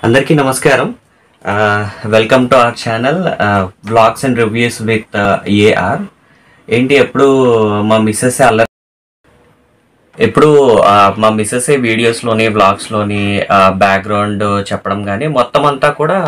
అందరికీ నమస్కారం welcome to our channel blogs and reviews with AR ఏంటి ఎప్పుడు మా మిస్సెస్ అల్లరి ఎప్పుడు ఆ, మా మిస్సెస్ వీడియోస్లోని వ్లాగ్స్లోని బ్యాక్గ్రౌండ్ చెప్పడం కానీ మొత్తం అంతా కూడా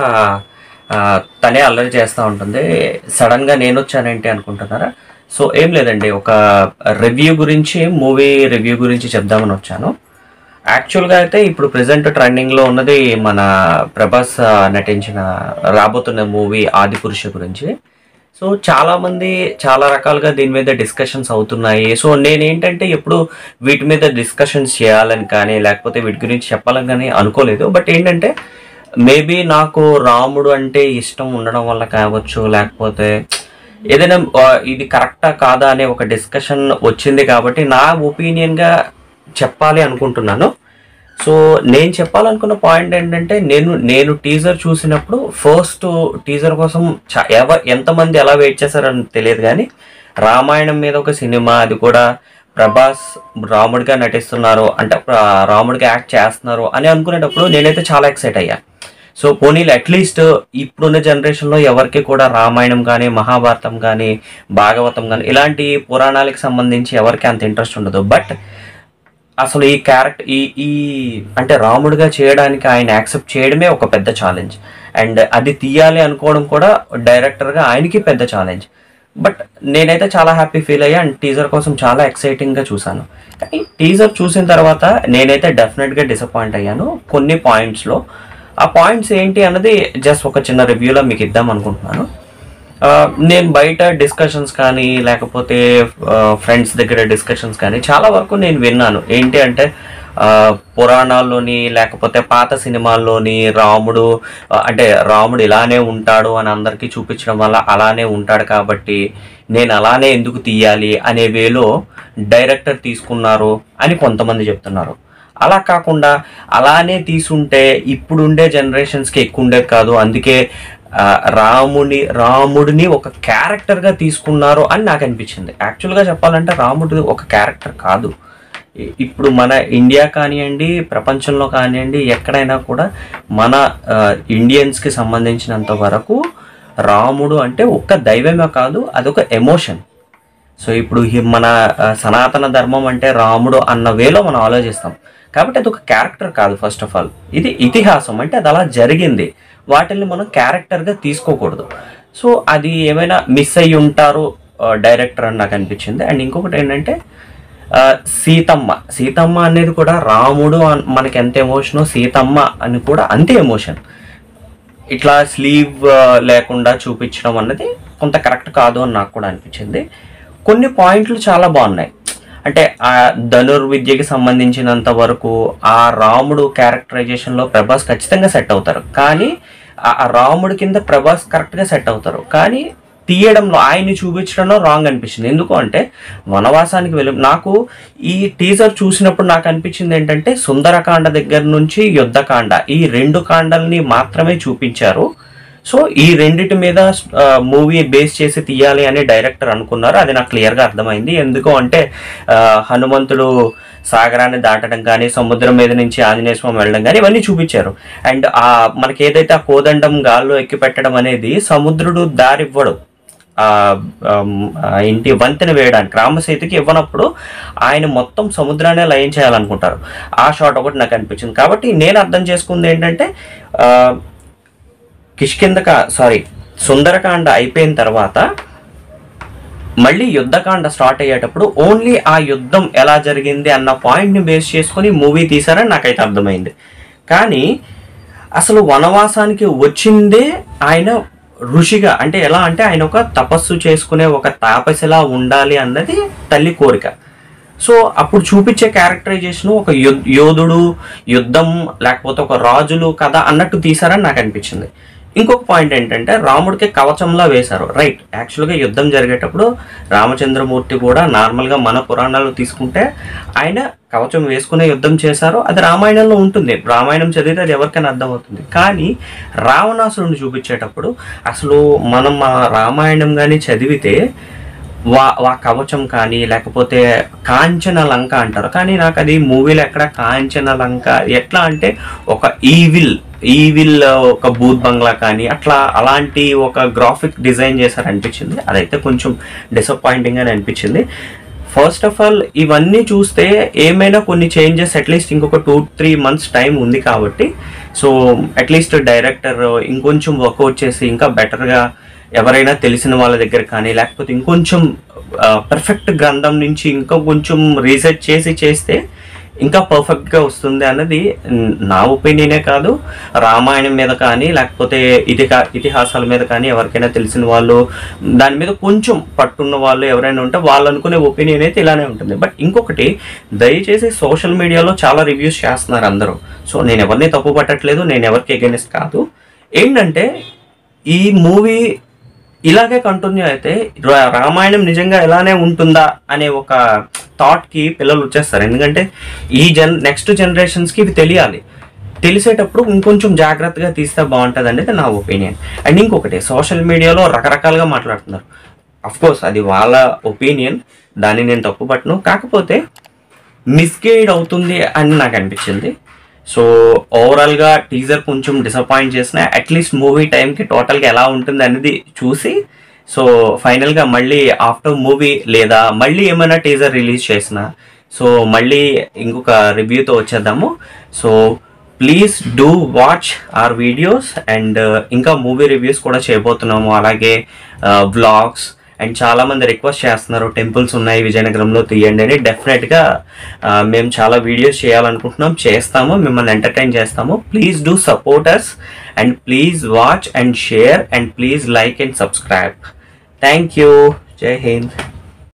ఆ, తనే అల్లరి చేస్తూ ఉంటుంది సడన్గా నేను వచ్చానేంటి అనుకుంటున్నారా సో ఏం లేదండి ఒక రివ్యూ గురించి మూవీ రివ్యూ గురించి చెప్దామని వచ్చాను యాక్చువల్గా అయితే ఇప్పుడు ప్రెసెంట్ ట్రెండింగ్లో ఉన్నది మన ప్రభాస్ ఆ, నటించిన రాబోతున్న మూవీ ఆదిపురుష గురించి సో చాలా మంది చాలా రకాలుగా దీని మీద డిస్కషన్స్ అవుతున్నాయి సో నేనేంటంటే ఎప్పుడు వీటి మీద డిస్కషన్స్ చేయాలని కానీ లేకపోతే వీటి గురించి చెప్పాలని కానీ అనుకోలేదు బట్ ఏంటంటే మేబీ నాకు రాముడు అంటే ఇష్టం ఉండడం వల్ల కావచ్చు లేకపోతే ఏదైనా ఆ, ఇది కరెక్టా కాదా అనే ఒక డిస్కషన్ వచ్చింది కాబట్టి నా ఒపీనియన్గా చెప్పాలి అనుకుంటున్నాను సో నేను చెప్పాలనుకున్న పాయింట్ ఏంటంటే నేను నేను టీజర్ చూసినప్పుడు ఫస్ట్ టీజర్ కోసం చ- ఎవ ఎంతమంది ఎలా వెయిట్ చేశారని తెలియదు కానీ రామాయణం మీద ఒక సినిమా అది కూడా ప్రభాస్ రాముడిగా నటిస్తున్నారు అంటే ప్ర- రాముడిగా యాక్ట్ చేస్తున్నారు అని అనుకునేటప్పుడు నేనైతే చాలా ఎక్సైట్ అయ్యా సో పోనీలు అట్లీస్ట్ ఇప్పుడున్న జనరేషన్లో ఎవరికి కూడా రామాయణం కానీ మహాభారతం కానీ భాగవతం కానీ ఇలాంటి పురాణాలకు సంబంధించి ఎవరికి అంత ఇంట్రెస్ట్ ఉండదు బట్ అసలు ఈ క్యారెక్టర్ ఈ ఈ అంటే రాముడిగా చేయడానికి ఆయన యాక్సెప్ట్ చేయడమే ఒక పెద్ద ఛాలెంజ్ అండ్ అది తీయాలి అనుకోవడం కూడా డైరెక్టర్గా ఆయనకి పెద్ద ఛాలెంజ్ బట్ నేనైతే చాలా హ్యాపీ ఫీల్ అయ్యా అండ్ టీజర్ కోసం చాలా ఎక్సైటింగ్గా చూశాను కానీ టీజర్ చూసిన తర్వాత నేనైతే డెఫినెట్గా డిసప్పాయింట్ అయ్యాను కొన్ని పాయింట్స్లో ఆ పాయింట్స్ ఏంటి అన్నది జస్ట్ ఒక చిన్న రివ్యూలో మీకు ఇద్దాం అనుకుంటున్నాను ఆ, నేను బయట డిస్కషన్స్ కానీ లేకపోతే ఫ్రెండ్స్ దగ్గర డిస్కషన్స్ కానీ చాలా వరకు నేను విన్నాను ఏంటి అంటే ఆ, పురాణాల్లోని లేకపోతే పాత సినిమాల్లోని రాముడు ఆ, అంటే రాముడు ఇలానే ఉంటాడు అని అందరికీ చూపించడం వల్ల అలానే ఉంటాడు కాబట్టి నేను అలానే ఎందుకు తీయాలి అనే వేలో డైరెక్టర్ తీసుకున్నారు అని కొంతమంది చెప్తున్నారు అలా కాకుండా అలానే తీసుంటే ఇప్పుడుండే జనరేషన్స్కి ఎక్కువ ఉండేది కాదు అందుకే ఆ, రాముని రాముడిని ఒక క్యారెక్టర్గా తీసుకున్నారు అని నాకు అనిపించింది యాక్చువల్గా చెప్పాలంటే రాముడు ఒక క్యారెక్టర్ కాదు ఇ- ఇప్పుడు మన ఇండియా కానివ్వండి ప్రపంచంలో కానివ్వండి ఎక్కడైనా కూడా మన ఆ, ఇండియన్స్కి సంబంధించినంత వరకు రాముడు అంటే ఒక్క దైవమే కాదు అదొక ఎమోషన్ సో ఇప్పుడు హి- మన ఆ, సనాతన ధర్మం అంటే రాముడు అన్న వేలో మనం ఆలోచిస్తాం కాబట్టి అది ఒక క్యారెక్టర్ కాదు ఫస్ట్ ఆఫ్ ఆల్ ఇది ఇతిహాసం అంటే అది అలా జరిగింది వాటిని మనం క్యారెక్టర్గా తీసుకోకూడదు సో అది ఏమైనా మిస్ అయ్యి ఉంటారు డైరెక్టర్ అని నాకు అనిపించింది అండ్ ఇంకొకటి ఏంటంటే ఆ, సీతమ్మ సీతమ్మ అనేది కూడా రాముడు అన్- మనకి ఎంత ఎమోషనో సీతమ్మ అని కూడా అంతే ఎమోషన్ ఇట్లా స్లీవ్ ఆ, లేకుండా చూపించడం అన్నది కొంత కరెక్ట్ కాదు అని నాకు కూడా అనిపించింది కొన్ని పాయింట్లు చాలా బాగున్నాయి అంటే ఆ ధనుర్విద్యకి సంబంధించినంత వరకు ఆ రాముడు క్యారెక్టరైజేషన్లో ప్రభాస్ ఖచ్చితంగా సెట్ అవుతారు కానీ ఆ ఆ రాముడి కింద ప్రభాస్ కరెక్ట్గా సెట్ అవుతారు కానీ తీయడంలో ఆయన్ని చూపించడంలో రాంగ్ అనిపించింది ఎందుకు అంటే వనవాసానికి వెళ్ళి నాకు ఈ టీజర్ చూసినప్పుడు నాకు అనిపించింది ఏంటంటే సుందరకాండ దగ్గర నుంచి యుద్ధకాండ ఈ రెండు కాండల్ని మాత్రమే చూపించారు సో ఈ రెండిటి మీద మూవీ బేస్ చేసి తీయాలి అని డైరెక్టర్ అనుకున్నారు అది నాకు క్లియర్గా అర్థమైంది ఎందుకు అంటే ఆ, హనుమంతుడు సాగరాన్ని దాటడం కానీ సముద్రం మీద నుంచి ఆంజనేయ స్వామి వెళ్ళడం కానీ ఇవన్నీ చూపించారు అండ్ ఆ మనకి ఏదైతే ఆ కోదండం గాల్లో ఎక్కి పెట్టడం అనేది సముద్రుడు దారివ్వడు ఆ ఆమ్, ఆ ఇంటి వంతెన వేయడానికి రామసేతుకి ఇవ్వనప్పుడు ఆయన మొత్తం సముద్రాన్ని లయం చేయాలనుకుంటారు ఆ షాట్ ఒకటి నాకు అనిపించింది కాబట్టి నేను అర్థం చేసుకుంది ఏంటంటే ఆ, కిష్కిందక సారీ సుందరకాండ అయిపోయిన తర్వాత మళ్ళీ యుద్ధకాండ స్టార్ట్ అయ్యేటప్పుడు ఓన్లీ ఆ యుద్ధం ఎలా జరిగింది అన్న పాయింట్ని బేస్ చేసుకొని మూవీ తీశారని నాకైతే అర్థమైంది కానీ అసలు వనవాసానికి వచ్చిందే ఆయన ఋషిగా అంటే ఎలా అంటే ఆయన ఒక తపస్సు చేసుకునే ఒక తాపసిలా ఉండాలి అన్నది తల్లి కోరిక సో అప్పుడు చూపించే క్యారెక్టరైజేషన్ ఒక యో- యోధుడు యుద్ధం లేకపోతే ఒక రాజులు కథ అన్నట్టు తీశారని నాకు అనిపించింది ఇంకొక పాయింట్ ఏంటంటే రాముడికి కవచంలా వేశారు రైట్ యాక్చువల్గా యుద్ధం జరిగేటప్పుడు రామచంద్రమూర్తి కూడా నార్మల్గా మన పురాణాలు తీసుకుంటే ఆయన కవచం వేసుకునే యుద్ధం చేశారు అది రామాయణంలో ఉంటుంది రామాయణం చదివితే అది ఎవరికైనా అర్థమవుతుంది కానీ రావణాసురుని చూపించేటప్పుడు అసలు మనం ఆ రామాయణం కానీ చదివితే వా వా కవచం కానీ లేకపోతే కాంచన లంక అంటారు కానీ నాకు అది మూవీలో ఎక్కడ కాంచన లంక ఎట్లా అంటే ఒక ఈవిల్ ఈవిల్ ఒక బూత్ బంగ్లా కానీ అట్లా అలాంటి ఒక గ్రాఫిక్ డిజైన్ చేశారు అనిపించింది అదైతే కొంచెం డిసప్పాయింటింగ్ అని అనిపించింది ఫస్ట్ ఆఫ్ ఆల్ ఇవన్నీ చూస్తే ఏమైనా కొన్ని చేంజెస్ అట్లీస్ట్ ఇంకొక టూ త్రీ మంత్స్ టైం ఉంది కాబట్టి సో అట్లీస్ట్ డైరెక్టర్ ఇంకొంచెం వర్కౌట్ చేసి ఇంకా బెటర్గా ఎవరైనా తెలిసిన వాళ్ళ దగ్గర కానీ లేకపోతే ఇంకొంచెం పర్ఫెక్ట్ గ్రంథం నుంచి ఇంకా కొంచెం రీసెర్చ్ చేసి చేస్తే ఇంకా పర్ఫెక్ట్గా వస్తుంది అన్నది న్- నా ఒపీనియనే కాదు రామాయణం మీద కానీ లేకపోతే ఇతిహా ఇతిహాసాల మీద కానీ ఎవరికైనా తెలిసిన వాళ్ళు దాని మీద కొంచెం పట్టున్న వాళ్ళు ఎవరైనా ఉంటే వాళ్ళు అనుకునే ఒపీనియన్ అయితే ఇలానే ఉంటుంది బట్ ఇంకొకటి దయచేసి సోషల్ మీడియాలో చాలా రివ్యూస్ చేస్తున్నారు అందరూ సో నేను ఎవరిని తప్పు పట్టట్లేదు నేను ఎవరికి ఎగెనిస్ట్ కాదు ఏంటంటే ఈ మూవీ ఇలాగే కంటిన్యూ అయితే రా- రామాయణం నిజంగా ఇలానే ఉంటుందా అనే ఒక థాట్కి పిల్లలు వచ్చేస్తారు ఎందుకంటే ఈ జన్ నెక్స్ట్ జనరేషన్స్కి ఇవి తెలియాలి తెలిసేటప్పుడు ఇంకొంచెం జాగ్రత్తగా తీస్తే బాగుంటుంది అనేది నా ఒపీనియన్ అండ్ ఇంకొకటి సోషల్ మీడియాలో రకరకాలుగా మాట్లాడుతున్నారు అఫ్ కోర్స్ అది వాళ్ళ ఒపీనియన్ దాన్ని నేను తప్పుపట్టను కాకపోతే మిస్గైడ్ అవుతుంది అని నాకు అనిపించింది సో ఓవరాల్గా టీజర్ కొంచెం డిసప్పాయింట్ చేసిన అట్లీస్ట్ మూవీ టైంకి టోటల్గా ఎలా ఉంటుంది అనేది చూసి సో ఫైనల్గా మళ్ళీ ఆఫ్టర్ మూవీ లేదా మళ్ళీ ఏమైనా టీజర్ రిలీజ్ చేసిన సో మళ్ళీ ఇంకొక రివ్యూతో వచ్చేద్దాము so please do watch our videos and ఇంకా మూవీ రివ్యూస్ కూడా చేయబోతున్నాము అలాగే వ్లాగ్స్ అండ్ చాలా మంది రిక్వెస్ట్ చేస్తున్నారు టెంపుల్స్ ఉన్నాయి విజయనగరంలో తీయండి అని డెఫినెట్గా మేము చాలా వీడియోస్ చేయాలనుకుంటున్నాం చేస్తాము మిమ్మల్ని ఎంటర్టైన్ చేస్తాము please do support us and please watch and share and please like and subscribe thank you జై హింద్